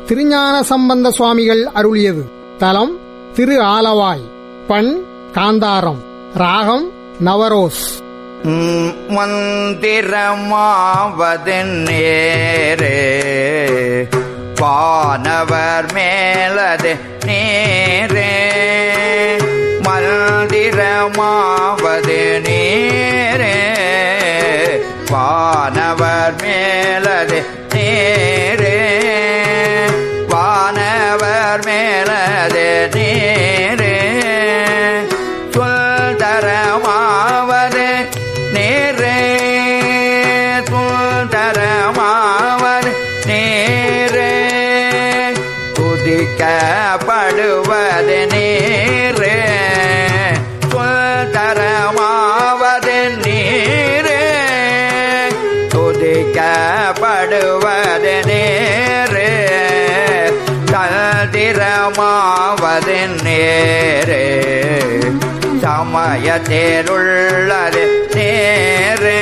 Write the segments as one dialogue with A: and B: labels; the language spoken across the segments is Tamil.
A: திருஞான சம்பந்த சுவாமிகள் அருளியது தலம் திரு ஆலவாய் பண் காந்தாரம் ராகம் நவரோஸ்
B: மந்திரமாவது நேரே வானவர் மேலது நேரே மந்திரமாவது நேரே வானவர் மேலது நேரே வானவர் மேலது நேரே சொல் தரமாவது நேரே சொல் தரமாவது நேரே துதிக்கப்படுவது நேரே சொல் தரமாவது நேரே துதிக்கப்படுவது நேரே தந்திரமாவது நேரே சமயத்தேருள்ளது நேரே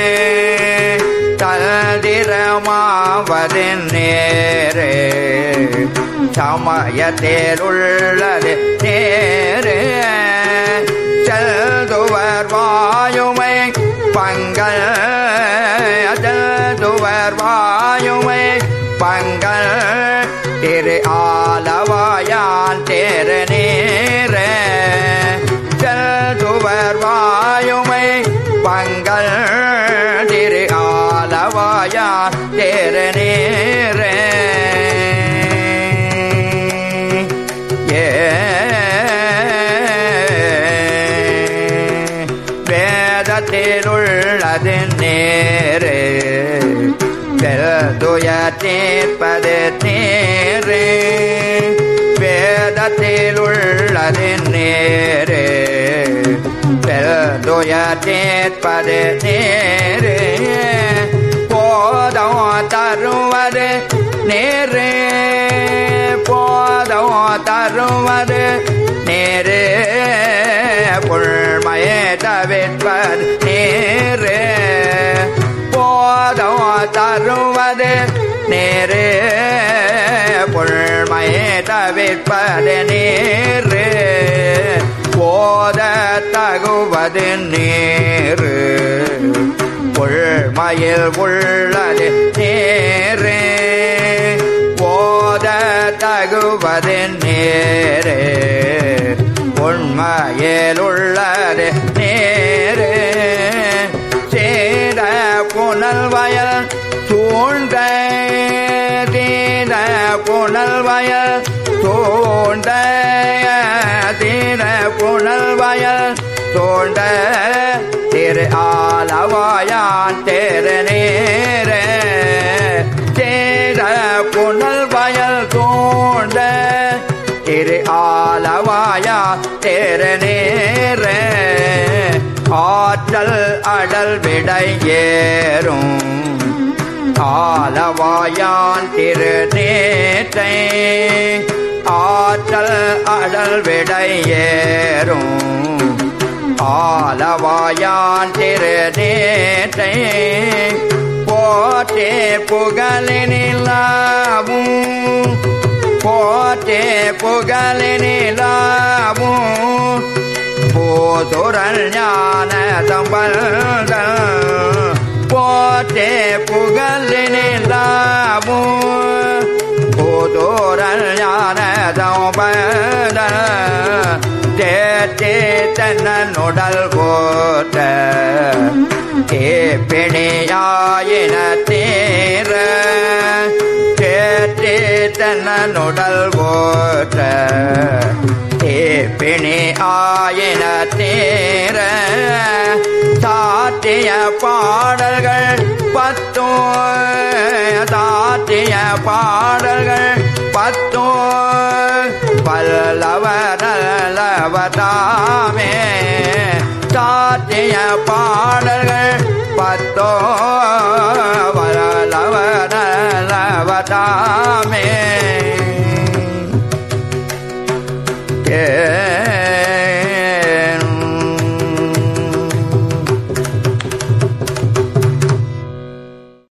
B: தந்திரமாவது நேரே சமயத்தேருள்ளது நேரே செல்துவர் வாயுமை பங்கல் செல்துவர் வாயுமை பங்கல் திரு ஆலவாயான் தேரு நேரே செல்துவர் வாயுமை பங்கல் திரு ஆலவாயான் தேரு நேரே ஏ வேதத்திலுள்ளது நேரே பெருதுய தீர்ப்பது நேரே வேதத்திலுள்ளது நேரே பெருதுய தீர்ப்பது நேரே போதம் தருவது நேரே போதம் தருவது நேரே புள்மையே தவிர்ப்பது நேரே போதம் தருவது நேரே புள்மையே தவிர்ப்பது நேரே போத தகுவது நேரு புள்மையில் உள்ளது நேரே போத தகுவது நேரே உண்மையில் உள்ளது நேரே சேர புனல் வயல் தூண்ட தீர புனல் வயல் தோண்ட தீர புனல் வயல் தோண்ட திரு ஆலவாயான் தேரு நேரே தேர புனல் வயல் தோண்ட திரு ஆலவாயா தேரு நேரே ஆற்றல் அடல் விடை ஏறும் ஆலவாயான் திரு நேற்றை ஆற்றல் அடல் விடை ஏறும் ஆலவாயான் திரு நேற்றை போற்றே புகழினிலாவும் போற்றே புகழினிலாவும் போதுரல் ஞான தம்பல்கள் போற்றே புகழினிலாவும் போதுரல் ஞான தம்பல்கள் தேற்றே தன்னுடல் போற்ற தேப்பிணியாயின தேர தேற்றே தன்னுடல் போற்ற தேப்பிணி ஆயின தேர சாத்திய பாடல்கள் பத்தோ சாத்திய பாடல்கள் பத்தோ பல்லவரலவதாமே சாத்திய பாடல்கள் பத்தோ வரலவரலவதாமே